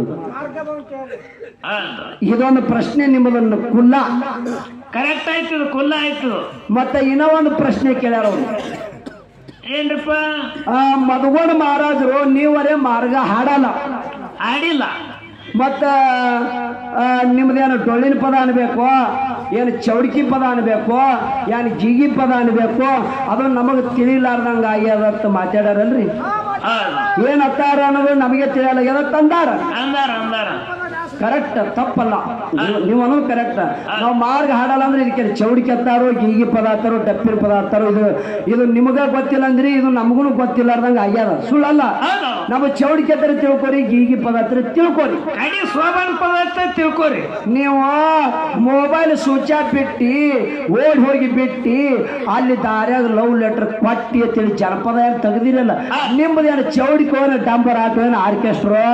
ಹೌದು ಇದೊಂದು ಪ್ರಶ್ನೆ ನಿಮ್ಮದನ್ನು ಕುಲ್ಲ ಕರೆಕ್ಟ್ ಆಯ್ತು ಇದು ಕುಲ್ಲ ಆಯ್ತು ಮತ್ತೆ ಇನ್ನೂ ಒಂದು ಪ್ರಶ್ನೆ ಕೇಳ್ಯಾರ ಅವರು ಏನ್ರಪ್ಪ ಆ ಮಧುಗೋಣ ಮಹಾರಾಜರು ನೀವರೇ ಮಾರ್ಗ ಹಾಡಲ್ಲ ಆಡಿಲ್ಲ ಮತ್ತ ಆ, ನಿಮ್ದೇನು ಡೊಳ್ಳಿನ ಪದ ಅನ್ಬೇಕು ಏನು ಚೌಡಿಕಿ ಪದ ಅನ್ಬೇಕು ಏನು ಜಿಗಿ ಪದ ಅನ್ಬೇಕು ಅದು ನಮಗೆ ತಿಳಿಲಾರ್ದಂಗ ಆಗ್ಯದ ಅಂತ ಮಾತಾಡ್ಯಾರಲ್ರಿ ಹೌದು ಏನ್ ಅತ್ತಾರ ಅನ್ನೋದು ನಮಗೆ ತಿಳಿಯಲ್ಲ ಎದ ತಂದಾರ ಅಂದಾರ ಅಂದಾರ ಕರೆಕ್ಟ್ ತಪ್ಪಲ್ಲ ನೀವು- ನೀವು ಅನ್ನೋದು ಕರೆಕ್ಟ್ ನಾವು ಮಾರ್ಗ ಹಾಡಲ್ಲ ಅಂದ್ರೆ ಇದಕ್ಕೆ ಚೌಡಿಕೆ ಹತ್ತಾರೋ ಗೀಗಿ ಪದ ಹತ್ತಾರೋ ಡಪ್ಪಿನ ಪದ ಹತ್ತಾರೋ ಇದು ಇದು ನಿಮಗ ಗೊತ್ತಿಲ್ಲ ಅಂದ್ರಿ ಇದು ನಮಗೂ ಗೊತ್ತಿಲ್ಲಾರ್ದಂಗ ಆಗ್ಯದ ಸುಳ್ಳಲ್ಲ ಹೌದು ನಮ್ಮ ಚೌಡಿಕೆ ಹತ್ರ ತಿಳ್ಕೊರಿ ಗೀಗಿ ಪದ ಹತ್ರ ತಿಳ್ಕೊರಿ ಕಡಿ ಸೋಬಾನ್ ಪದಾರ್ಥ ತಿಳ್ಕೊರಿ ನೀವು ಮೊಬೈಲ್ ಸ್ವಿಚ್ ಆಫ್ ಬಿಟ್ಟು ಓಡಿ ಹೋಗಿ ಬಿಟ್ಟು ಅಲ್ಲಿ ದಾರ್ಯಾಗ ಲವ್ ಲೆಟರ್ ಕೊಟ್ಟಿ ಅಂತೇಳಿ ಜನಪದ ಏನು ತೆಗ್ದಿರಲ್ಲ ನಿಮ್ಮದು ಏನು ಚೌಡಿಕೋ ಡಂಬರ್ ಆಟೋ ಏನು ಆರ್ಕೆಸ್ಟ್ರೋ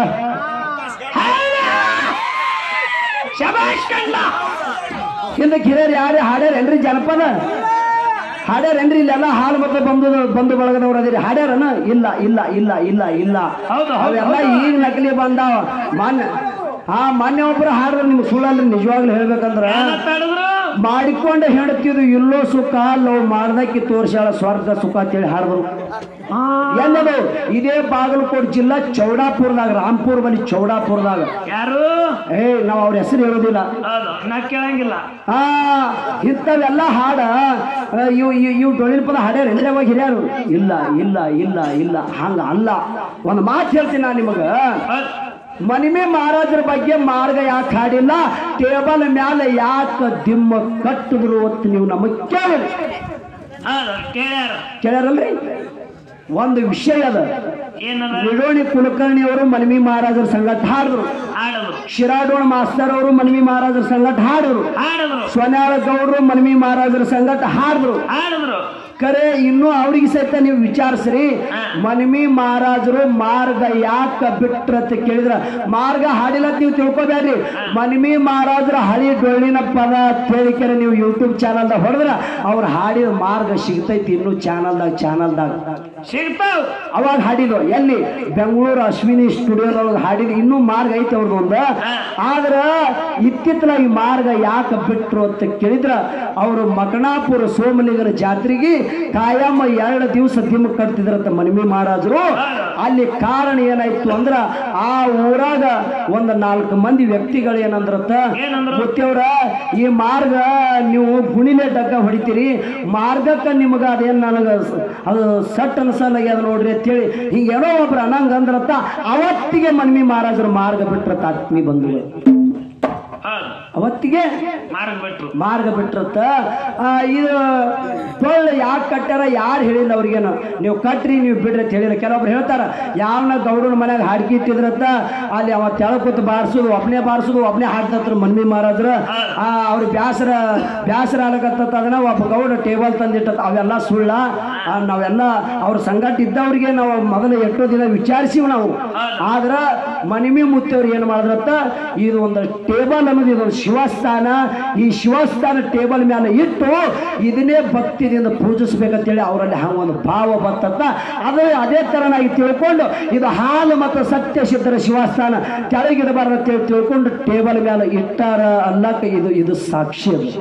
ಶಬಾಷ್ ಕಂಡ ಹಿಂದೆ ಹಿರಿಯರು ಯಾರೇ ಹಾಡ್ಯಾರೇನ್ರಿ ಜನಪದ ಹಾಡ್ಯಾರೇನ್ರಿ ಇಲ್ಲೆಲ್ಲ ಹಾಲು ಮತ್ತೆ ಬಂದು ಬಂದು ಬಳಗದವ್ರು ಅದಿರಿ ಹಾಡ್ಯಾರನ ಇಲ್ಲ ಇಲ್ಲ ಇಲ್ಲ ಇಲ್ಲ ಇಲ್ಲ ಹೌದು, ಹೌದು, ಅವೆಲ್ಲ ಈಗ ನಕಲಿ ಬಂದಾವ ಮಾನ್ಯ ಆ ಮಾನ್ಯ ಒಬ್ಬರು ಹಾಡ್ರೆ ನಿಮ್ಗೆ ಸುಳ್ಳಲ್ರಿ ನಿಜವಾಗ್ಲೂ ಹೇಳ್ಬೇಕಂದ್ರ ಏನತ್ತಾಡಿದ್ರು ಮಾಡಿಕೊಂಡ ಹೇಳ್ತಿದ್ದು ಇಲ್ಲೋ ಸುಖ ಲವ್ ಮಾಡ್ದಕ್ಕೆ ತೋರ್ಸ್ಯಾಳ ಸ್ವರ್ಗ ಸುಖ ಅಂತೇಳಿ ಹಾಡಿದ್ರು ಎಲ್ಲದು ಇದೇ ಬಾಗಲಕೋಟೆ ಜಿಲ್ಲಾ ಚೌಡಾಪುರದಾಗ ರಾಮ್ಪುರ್ ಬಳಿ ಚೌಡಾಪುರದಾಗ ಯಾರು ಏ ನಾವು ಅವ್ರ ಹೆಸರು ಹೇಳೋದಿಲ್ಲ ಹೌದು ನಾ ಕೇಳಂಗಿಲ್ಲ ಆ ಇಂಥವೆಲ್ಲ ಹಾಡ ಆ, ಇವು ಇವು- ಇವು ಡೊಳ್ಳಿನ ಪದ ಹಾಡ್ಯಾರ ಅಂದ್ರೆ ಅವಾಗ ಹಿರಿಯರು ಇಲ್ಲ ಇಲ್ಲ ಇಲ್ಲ ಇಲ್ಲ ಹಂಗ ಅಲ್ಲ ಒಂದು ಮಾತು ಹೇಳ್ತೀನಿ ನಾನು ನಿಮಗ ಹೌದು ಮನಿಮೆ ಮಹಾರಾಜರ ಬಗ್ಗೆ ಮಾರ್ಗ ಯಾಕೆ ಹಾಡಿಲ್ಲ ಟೇಬಲ್ ಮ್ಯಾಲೆ ಯಾಕೆ ದಿಮ್ಮ ಕಟ್ಟಿದ್ರು ಅಂತ ನೀವು ನಮಗ್ ಕೇಳಿರಿ ಹೌದು ಕೇಳ್ಯಾರ ಕೇಳ್ಯಾರಲ್ರಿ ಒಂದು ವಿಷಯ ಅದ ಏನದ ನಿಡೋಣಿ ಕುಲಕರ್ಣಿ ಅವರು ಮನವಿ ಮಹಾರಾಜರ ಸಂಗಟ ಹಾಡಿದ್ರು ಆಡದ್ರು ಶಿರಾಡೋಣ ಮಾಸ್ತರ್ ಅವರು ಮನವಿ ಮಹಾರಾಜರ ಸಂಗಟ ಹಾಡಿದ್ರು ಆಡದ್ರು ಸ್ವನ್ಯಾಳ ಗೌಡರು ಮನವಿ ಮಹಾರಾಜರ ಸಂಗಟ ಹಾಡಿದ್ರು ಆಡದ್ರು ಕರೆ ಇನ್ನು ಅವ್ರಿಗೆ ಸಹಿತ ನೀವು ವಿಚಾರಿಸ್ರಿ ಮನವಿ ಮಹಾರಾಜರು ಮಾರ್ಗ ಯಾಕ ಬಿಟ್ರ ಅಂತ ಕೇಳಿದ್ರ ಮಾರ್ಗ ಹಾಡಿಲ್ಲ ಅಂತ ನೀವು ತಿಳ್ಕೊಬೇಡ್ರಿ ಮನವಿ ಮಹಾರಾಜರ ಹಳಿ ಡೊಳ್ಳಿನ ಪದ ಕೇಳಿಕೆರೆ ನೀವು ಯೂಟ್ಯೂಬ್ ಚಾನಲ್ದಾಗ ಹೊಡೆದ್ರ ಅವ್ರು ಹಾಡಿದ ಮಾರ್ಗ ಸಿಗ್ತೈತಿ ಇನ್ನು ಚಾನಲ್ದಾಗ ಚಾನಲ್ದಾಗ ಸಿಗ್ತಾವ್ ಅವಾಗ ಹಾಡಿದ್ರು ಎಲ್ಲಿ ಬೆಂಗಳೂರು ಅಶ್ವಿನಿ ಸ್ಟುಡಿಯೋದೊಳಗೆ ಹಾಡಿದ್ರು ಇನ್ನೂ ಮಾರ್ಗ ಐತೆ ಅವ್ರದ್ದು ಒಂದು ಆದ್ರ ಇತ್ತಿತ್ತಲಾಗಿ ಮಾರ್ಗ ಯಾಕೆ ಬಿಟ್ರು ಅಂತ ಕೇಳಿದ್ರ ಅವರು ಮಕಣಾಪುರ ಸೋಮಲಿಂಗರ ಜಾತ್ರೆಗೆ ಕಾಯಂ ಎರಡು ದಿವಸ ದಿಮ್ಮ ಕಟ್ತಿದ್ರಂತ ಮನವಿ ಮಹಾರಾಜರು ಅಲ್ಲಿ ಕಾರಣ ಏನಾಯ್ತು ಅಂದ್ರ ಆ ಊರಾಗ ಒಂದ್ ನಾಲ್ಕು ಮಂದಿ ವ್ಯಕ್ತಿಗಳು ಏನಂದ್ರತ್ತ ಏನಂದ್ರು? ಮುತ್ತೆವ್ರ ಈ ಮಾರ್ಗ ನೀವು ಗುಣಿಲೆ ಡಗ್ಗ ಹೊಡಿತೀರಿ ಮಾರ್ಗಕ್ಕೆ ನಿಮ್ಗೆ ಅದೇನು ನನಗೆ ಅದು ಸಟ್ ಅನ್ಸಲ್ಲ ಅದು ನೋಡ್ರಿ ಅಂತೇಳಿ ಹಿಂಗೇನೋ ಒಬ್ರು ಅನ್ನಂಗ ಅಂದ್ರತ್ತ ಅವತ್ತಿಗೆ ಮನ್ಮಿ ಮಹಾರಾಜರು ಮಾರ್ಗ ಬಿಟ್ರತ್ತ ಆತ್ಮಿ ಬಂಧುಗಳು ಹೌದು ಅವತ್ತಿಗೆ ಮಾರ್ಗ ಬಿಟ್ರು ಮಾರ್ಗ ಬಿಟ್ರತ್ತ ಆ, ಇದು ಟೊಳ್ಳು ಯಾಕೆ ಕಟ್ಟಾರ ಯಾರು ಹೇಳಿಲ್ಲ ಅವ್ರಿಗೇನು ನೀವು ಕಟ್ರಿ ನೀವು ಬಿಡ್ರಿ ಅಂತ ಹೇಳಿಲ್ಲ ಕೆಲವೊಬ್ರು ಹೇಳ್ತಾರ ಯಾವನ ಗೌಡನ ಮನ್ಯಾಗ ಹಾಡ್ಕಿ ಇಟ್ಟಿದ್ರತ್ತ ಅಲ್ಲಿ ಅವ ತೆಳಕೂತ್ ಬಾರಿಸೋದು ಒಬ್ಬನೇ ಬಾರಿಸೋದು ಒಬ್ಬನೇ ಹಾಡ್ತತ್ರ ಮನ್ಮಿ ಮಹಾರಾಜ್ರ ಆ ಅವ್ರ ಬ್ಯಾಸರ ಬ್ಯಾಸರ ಆಗಕತ್ತ ಅದನ್ನ ಒಬ್ಬ ಗೌಡ ಟೇಬಲ್ ತಂದಿಟ್ಟ ಅವೆಲ್ಲ ಸುಳ್ಳ ಆ, ನಾವೆಲ್ಲ ಅವ್ರ ಸಂಗಟ ಇದ್ದವ್ರಿಗೆ ನಾವು ಮೊದಲು ಎಷ್ಟೋ ದಿನ ವಿಚಾರಿಸಿವ್ ನಾವು ಆದ್ರ ಮನಿಮಿ ಮುತ್ತವ್ರು ಏನು ಮಾಡಿದ್ರತ್ತ ಇದು ಒಂದು ಟೇಬಲ್ ಅನ್ನೋದು ಇದೊಂದು ಶಿವಸ್ಥಾನ ಈ ಶಿವಸ್ಥಾನ ಟೇಬಲ್ ಮೇಲೆ ಇಟ್ಟು ಇದನ್ನೇ ಭಕ್ತಿದಿಂದ ಪೂಜಿಸ್ಬೇಕಂತೇಳಿ ಅವರಲ್ಲಿ ಹಂಗ ಒಂದು ಭಾವ ಬರ್ತತ್ತ ಅದೇ ಅದೇ ತರನಾಗಿ ತಿಳ್ಕೊಂಡು ಇದು ಹಾಲು ಮತ್ತು ಸತ್ಯ ಸಿದ್ಧರ ಶಿವಸ್ಥಾನ ಕೆಳಗಿಡಬಾರ್ದು ಅಂತೇಳಿ ತಿಳ್ಕೊಂಡು ಟೇಬಲ್ ಮೇಲೆ ಇಟ್ಟಾರ ಅಲ್ಲಕ್ಕ ಇದು ಇದು ಸಾಕ್ಷಿ ಅದು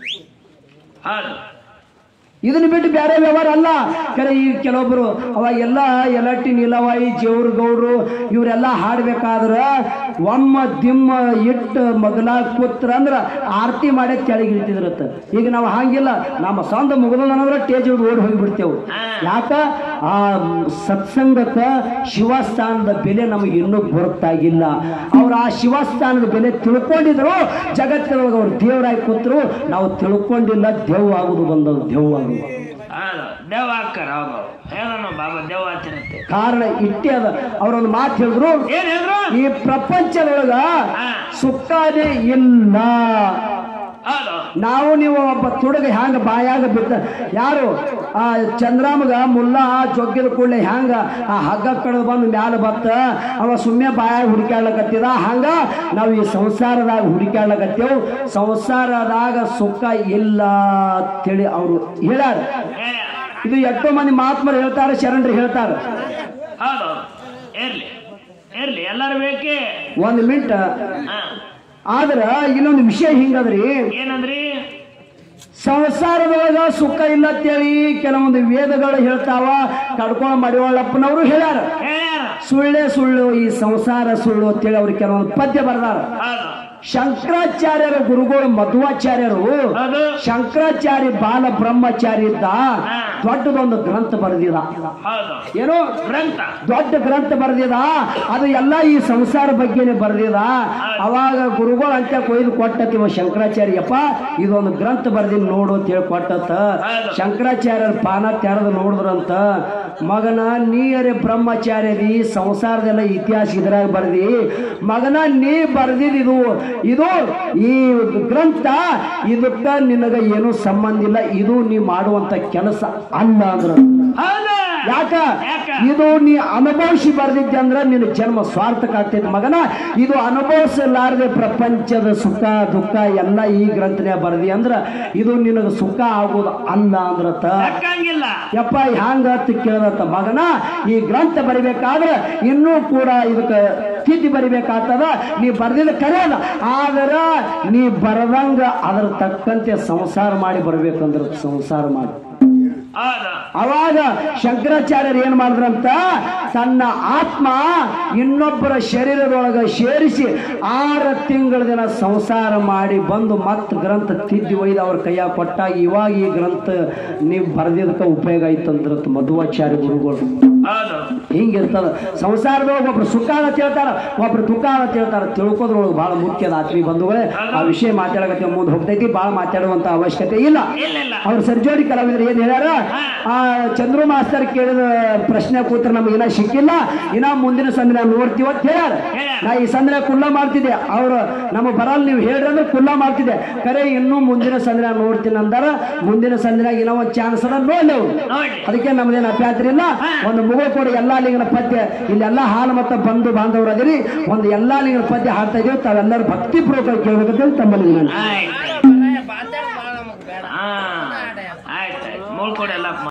ಹೌದು ಇದನ್ನ ಬಿಟ್ಟು ಬೇರೆ ವ್ಯವಹಾರ ಅಲ್ಲ ಕರೆ ಈ ಕೆಲವೊಬ್ರು ಅವಾಗೆಲ್ಲ ಎಲಟ್ಟಿ ನಿಲವಾಯಿ ಜೇವ್ರ ಗೌಡ್ರು ಇವರೆಲ್ಲ ಹಾಡ್ಬೇಕಾದ್ರ ಒಮ್ಮ ದಿಮ್ಮ ಇಟ್ಟು ಮಗಲ ಕೂತ್ರ ಅಂದ್ರ ಆರತಿ ಮಾಡೇ ಕೆಳಗೆ ಇಳ್ತಿದ್ರತ್ತ ಈಗ ನಾವು ಹಂಗಿಲ್ಲ ನಮ್ಮ ಸ್ವಂತ ಮುಗದಲ್ಲ ಅಂದ್ರೆ ಟೇಜ್ ಹಿಡ್ದು ಓಡಿ ಹೋಗಿಬಿಡ್ತೇವೆ ಯಾಕ ಆ ಸತ್ಸಂಗಕ್ಕ ಶಿವಸ್ಥಾನದ ಬೆಲೆ ನಮಗೆ ಇನ್ನೂ ಗೊತ್ತಾಗಿಲ್ಲ ಅವ್ರು ಆ ಶಿವಸ್ಥಾನದ ಬೆಲೆ ತಿಳ್ಕೊಂಡಿದ್ರು ಜಗತ್ತಿನೊಳಗೆ ಅವ್ರು ದೇವರಾಗಿ ಕೂತರು ನಾವು ತಿಳ್ಕೊಂಡಿಲ್ಲ ದೇವ್ ಆಗುದು ಬಂದದ್ದು ದೇವ್ ಆಗುದು ಹೌದು ದೇವ ಹಾಕ್ಕಾರ ಹೌದು ಹೇಳೋಣ ಬಾಬಾ ದೇವ ಹಚ್ಚಿರತ್ತೆ ಕಾರಣ ಇಟ್ಟೆ ಅದ ಅವರೊಂದು ಮಾತು ಹೇಳಿದ್ರು ಏನ್ ಹೇಳಿದ್ರು ಈ ಪ್ರಪಂಚದೊಳಗ ಹಾ. ಸುಖನೇ ಇಲ್ಲ ಹೌದು ನಾವು ನೀವು ಒಬ್ಬ ತುಡುಗ ಹ್ಯಾಂಗ ಬಾಯಾಗ ಬಿದ್ದ ಯಾರು ಆ ಚಂದ್ರಾಮಗ ಮುಲ್ಲ ಜೊಗ್ಗಿದ ಕೂಡಲೇ ಹ್ಯಾಂಗ ಆ ಹಗ್ಗ ಕಳೆದು ಬಂದು ಮ್ಯಾಲ ಬತ್ತ ಅವ ಸುಮ್ಮನೆ ಬಾಯಾಗ ಹುಡುಕ್ಯಾಡ್ಲಕತ್ತಿದ ಹಂಗ ನಾವು ಈ ಸಂಸಾರದಾಗ ಹುಡುಕ್ಯಾಡ್ಲಕತ್ತೇವು ಸಂಸಾರದಾಗ ಸುಖ ಇಲ್ಲ ಅಂತೇಳಿ ಅವರು ಹೇಳ್ಯಾರ ಏ, ಇದು ಎಷ್ಟೋ ಮಂದಿ ಮಹಾತ್ಮರು ಹೇಳ್ತಾರೆ ಶರಣರು ಹೇಳ್ತಾರೆ ಹೌದು ಇರ್ಲಿ ಇರ್ಲಿ ಎಲ್ಲರೂ ಬೇಕೇ ಒಂದು ಮಿನಿಟ್ ಹಾ ಆದ್ರ ಇನ್ನೊಂದು ವಿಷಯ ಹಿಂಗದ್ರಿ ಏನಂದ್ರಿ ಸಂಸಾರದೊಳಗ ಸುಖ ಇಲ್ಲ ಅಂತೇಳಿ ಕೆಲವೊಂದು ವೇದಗಳು ಹೇಳ್ತಾವ ಕಡ್ಕೊಂಡ್ ಮಡಿವಾಳಪ್ಪನವರು ಹೇಳ್ಯಾರ ಹೇಳ್ಯಾರ ಸುಳ್ಳೇ ಸುಳ್ಳು ಈ ಸಂಸಾರ ಸುಳ್ಳು ಅಂತೇಳಿ ಅವ್ರು ಕೆಲವೊಂದು ಪದ್ಯ ಬರ್ದಾರ ಹೌದು ಶಂಕರಾಚಾರ್ಯರ ಗುರುಗಳು ಮಧ್ವಾಚಾರ್ಯರು ಹೌದು ಶಂಕರಾಚಾರ್ಯ ಬಾಲ ಬ್ರಹ್ಮಚಾರಿ ಇದ್ದ ದೊಡ್ಡದೊಂದು ಗ್ರಂಥ ಬರೆದಿದ ಹೌದು ಏನು ಗ್ರಂಥ ದೊಡ್ಡ ಗ್ರಂಥ ಬರೆದಿದ ಅದು ಎಲ್ಲ ಈ ಸಂಸಾರ ಬಗ್ಗೆನೇ ಬರೆದಿದ ಅವಾಗ ಗುರುಗಳು ಅಂತ ಕೊಯ್ದು ಕೊಟ್ಟತಿವ ಶಂಕರಾಚಾರ್ಯಪ್ಪ ಇದೊಂದು ಗ್ರಂಥ ಬರ್ದಿನಿ ನೋಡು ಅಂತ ಹೇಳಿ ಕೊಟ್ಟತ್ತ ಶಂಕರಾಚಾರ್ಯರ ಪಾನ ತೆರೆದು ನೋಡಿದ್ರಂತ ಮಗನ ನೀಯರೇ ಬ್ರಹ್ಮಚಾರ್ಯದಿ ಸಂಸಾರದೆಲ್ಲ ಇತಿಹಾಸ ಇದ್ರಾಗ ಬರ್ದಿ ಮಗನ ನೀ ಬರ್ದಿದ್ ಇದು ಇದು ಈ ಗ್ರಂಥ ಇದಕ್ಕ ನಿನಗ ಏನೂ ಸಂಬಂಧ ಇಲ್ಲ ಇದು ನೀ ಮಾಡುವಂತ ಕೆಲಸ ಅಲ್ಲ ಅಂದ್ರ ಹೌದು ಯಾಕ ಯಾಕ? ಇದು ನೀ ಅನುಭವಿಸಿ ಬರ್ದಿದ್ದೆ ಅಂದ್ರ ನಿನ್ನ ಜನ್ಮ ಸ್ವಾರ್ಥಕ ಆಗ್ತೈತಿ ಮಗನ ಇದು ಅನುಭವಿಸಲಾರದೆ ಪ್ರಪಂಚದ ಸುಖ ದುಃಖ ಎಲ್ಲ ಈ ಗ್ರಂಥನೇ ಬರ್ದಿ ಅಂದ್ರ ಇದು ನಿನಗೆ ಸುಖ ಆಗೋದು ಅಲ್ಲ ಅಂದ್ರತ ತಕ್ಕಂಗಿಲ್ಲ ಯಪ್ಪ ಹ್ಯಾಂಗ ಅಂತ ಕೇಳದತ್ತ ಮಗನ ಈ ಗ್ರಂಥ ಬರಿಬೇಕಾದ್ರೆ ಇನ್ನೂ ಕೂಡ ಇದಕ್ಕೆ ತಿದ್ದಿ ಬರಿಬೇಕಾಗ್ತದ ನೀ ಬರ್ದಿದ ಕರೆಯಲ್ಲ ಆದ್ರ ನೀ ಬರದಂಗ ಅದ್ರ ತಕ್ಕಂತೆ ಸಂಸಾರ ಮಾಡಿ ಬರ್ಬೇಕಂದ್ರ ಸಂಸಾರ ಮಾಡಿ ಹೌದು ಅವಾಗ ಶಂಕರಾಚಾರ್ಯರು ಏನ್ ಮಾಡಿದ್ರಂತ ತನ್ನ ಆತ್ಮ ಇನ್ನೊಬ್ಬರ ಶರೀರದೊಳಗೆ ಸೇರಿಸಿ ಆರು ತಿಂಗಳ ದಿನ ಸಂಸಾರ ಮಾಡಿ ಬಂದು ಮತ್ತೆ ಗ್ರಂಥ ತಿದ್ದಿ ಒಯ್ದು ಅವ್ರ ಕೈಯಾಗ ಕೊಟ್ಟಾಗ ಇವಾಗ ಈ ಗ್ರಂಥ ನೀವು ಬರೆದಿದ್ದಕ್ಕೆ ಉಪಯೋಗ ಆಯ್ತಂದ್ರ ಮಧ್ವಾಚಾರ್ಯ ಗುರುಗಳು ಹೌದು ಹಿಂಗಿರ್ತದ ಸಂಸಾರದೊಳಗೆ ಒಬ್ರು ಸುಖ ಅಂತ ಹೇಳ್ತಾರ ಒಬ್ರು ದುಃಖ ಅಂತ ಹೇಳ್ತಾರ ತಿಳ್ಕೋದ್ರೊಳಗೆ ಬಹಳ ಮುಖ್ಯದ ಆತ್ಮೀಯ ಬಂಧುಗಳೇ ಆ ವಿಷಯ ಮಾತಾಡಕತ್ತೆ ಮುಂದೆ ಹೋಗ್ತೈತಿ ಬಹಳ ಮಾತಾಡುವಂತ ಅವಶ್ಯಕತೆ ಇಲ್ಲ ಇಲ್ಲ ಇಲ್ಲ ಅವ್ರು ಸರ್ಜೋಡಿ ಕಲಾವಿದ್ರು ಏನ್ ಹೇಳ್ಯಾರ ಆ ಚಂದ್ರು ಮಾಸ್ತರ್ ಕೇಳಿದ ಪ್ರಶ್ನೆ ಕೂತ್ರ ನಮ್ಗೆ ಇನ್ನ ಸಿಕ್ಕಿಲ್ಲ ಇನ್ನ ಮುಂದಿನ ಸಂದಿನ ನೋಡ್ತೀವಿ ಅಂತ ಹೇಳ್ಯಾರ ಹೇಳ್ಯಾರ. ನಾ ಈ ಸಂದಿನ ಕುಲ್ಲ ಮಾಡ್ತಿದ್ದೆ ಅವ್ರು ನಮಗೆ ಬರಲ್ಲ ನೀವು ಹೇಳ್ರಿ ಅಂದ್ರೆ ಕುಲ್ಲ ಮಾಡ್ತಿದ್ದೆ ಕರೆ ಇನ್ನೂ ಮುಂದಿನ ಸಂದಿನ ನೋಡ್ತೀನಿ ಅಂದಾರ ಮುಂದಿನ ಸಂದಿನಾಗ ಇನ್ನೂ ಒಂದು ಚಾನ್ಸ್ ಅದ ನೋಡ್ಲಿ ಅವ್ರು ನೋಡಿ ಅದಕ್ಕೆ ನಮ್ದೇನು ಅಭ್ಯಂತರ ಇಲ್ಲ ಒಂದು ಮಗು ಕೂಡ ಎಲ್ಲಾ ಲಿಂಗನ ಪದ್ಯ ಇಲ್ಲೆಲ್ಲ ಹಾಲು ಮತ್ತು ಬಂಧು ಬಾಂಧವರು ಅದಿರಿ ಒಂದು ಎಲ್ಲಾ ಲಿಂಗನ ಪದ್ಯ ಹಾಡ್ತಾ ಇದೀವಿ ತಾವೆಲ್ಲರೂ ಭಕ್ತಿ ಪೂರ್ವಕ ಕೇಳಬೇಕಂತ ತಮ್ಮಲ್ಲಿ ವಿನಂತಿ. ಆಯ್ತು ಹಾ ಆಯ್ತು ಆಯ್ತು ಮೂಳ್ಕೊಡಿ ಎಲ್ಲ